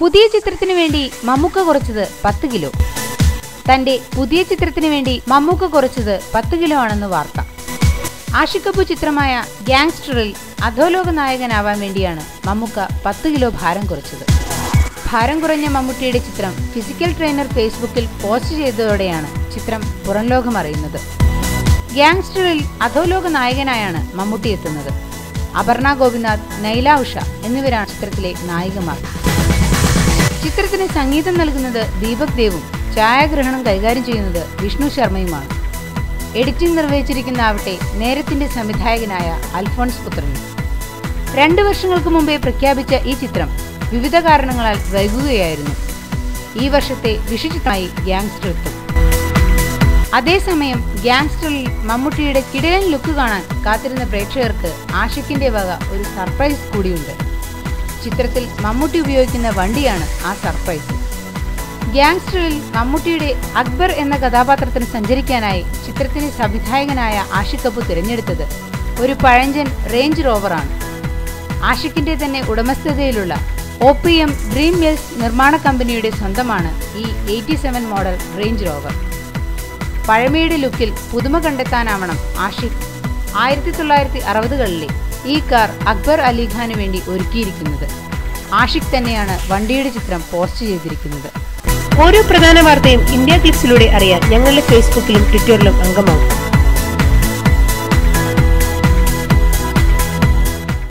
പുതിയ ചിത്രത്തിനു വേണ്ടി മമ്മൂക്ക കുറച്ചത് പത്ത് കിലോ തന്റെ പുതിയ ചിത്രത്തിനു വേണ്ടി മമ്മൂക്ക കുറച്ചത് പത്ത് കിലോ ആണെന്ന് വാർത്ത ആഷിക്കപ്പു ചിത്രമായ ഗ്യാങ്സ്റ്ററിൽ അധോലോക നായകനാവാൻ വേണ്ടിയാണ് മമ്മൂക്ക പത്ത് കിലോ ഭാരം കുറച്ചത് ഭാരം കുറഞ്ഞ മമ്മൂട്ടിയുടെ ചിത്രം ഫിസിക്കൽ ട്രെയിനർ ഫേസ്ബുക്കിൽ പോസ്റ്റ് ചെയ്തതോടെയാണ് ചിത്രം പുറംലോകം അറിയുന്നത് ഗ്യാങ്സ്റ്ററിൽ അധോലോക നായകനായാണ് മമ്മൂട്ടി എത്തുന്നത് അപർണ ഗോപിനാഥ് നൈല ഉഷ എന്നിവരാണ് ചിത്രത്തിലെ നായികമാർ ചിത്രത്തിന് സംഗീതം നൽകുന്നത് ദീപക് ദേവും ഛായാഗ്രഹണം കൈകാര്യം ചെയ്യുന്നത് വിഷ്ണു ശർമ്മയുമാണ് എഡിറ്റിംഗ് നിർവഹിച്ചിരിക്കുന്ന ആവട്ടെ നേരത്തിന്റെ സംവിധായകനായ അൽഫോൺസ് പുത്രനും രണ്ടു വർഷങ്ങൾക്ക് മുമ്പേ പ്രഖ്യാപിച്ച ഈ ചിത്രം വിവിധ കാരണങ്ങളാൽ വൈകുകയായിരുന്നു ഈ വർഷത്തെ വിഷുചിത്രമായി ഗ്യാങ്സ്റ്റർ എത്തും അതേസമയം ഗ്യാങ്സ്റ്ററിൽ മമ്മൂട്ടിയുടെ കിടലൻ ലുക്ക് കാണാൻ കാത്തിരുന്ന പ്രേക്ഷകർക്ക് ആഷിക്കിന്റെ വക ഒരു സർപ്രൈസ് കൂടിയുണ്ട് ചിത്രത്തിൽ മമ്മൂട്ടി ഉപയോഗിക്കുന്ന വണ്ടിയാണ് ആ സർപ്രൈസ് ഗ്യാങ്സ്റ്ററിൽ മമ്മൂട്ടിയുടെ അക്ബർ എന്ന കഥാപാത്രത്തിന് സഞ്ചരിക്കാനായി ചിത്രത്തിന്റെ സംവിധായകനായ ആഷിഖ് കപൂർ തിരഞ്ഞെടുത്തത് ഒരു പഴഞ്ചൻ റേഞ്ച് റോവറാണ് ആഷിഖിന്റെ തന്നെ ഉടമസ്ഥതയിലുള്ള O P M dream mills നിർമ്മാണ കമ്പനിയുടെ സ്വന്തമാണ് ഈ eighty seven model range rover പഴമയുടെ ലുക്കിൽ പുതുമ കണ്ടെത്താനാവണം ആഷിഖ് ആയിരത്തി തൊള്ളായിരത്തി അറുപതുകളിലെ ഈ കാർ അക്ബർ അലിഖാന് വേണ്ടി ഒരുക്കിയിരിക്കുന്നത് ആഷിഖ് തന്നെയാണ് വണ്ടിയുടെ ചിത്രം പോസ്റ്റ് ചെയ്തിരിക്കുന്നത് ഓരോ പ്രധാന വാർത്തയും ഇന്ത്യ ക്ലിപ്സിലൂടെ അറിയാൻ ഞങ്ങളുടെ ഫേസ്ബുക്കിലും ട്വിറ്ററിലും അംഗമാകും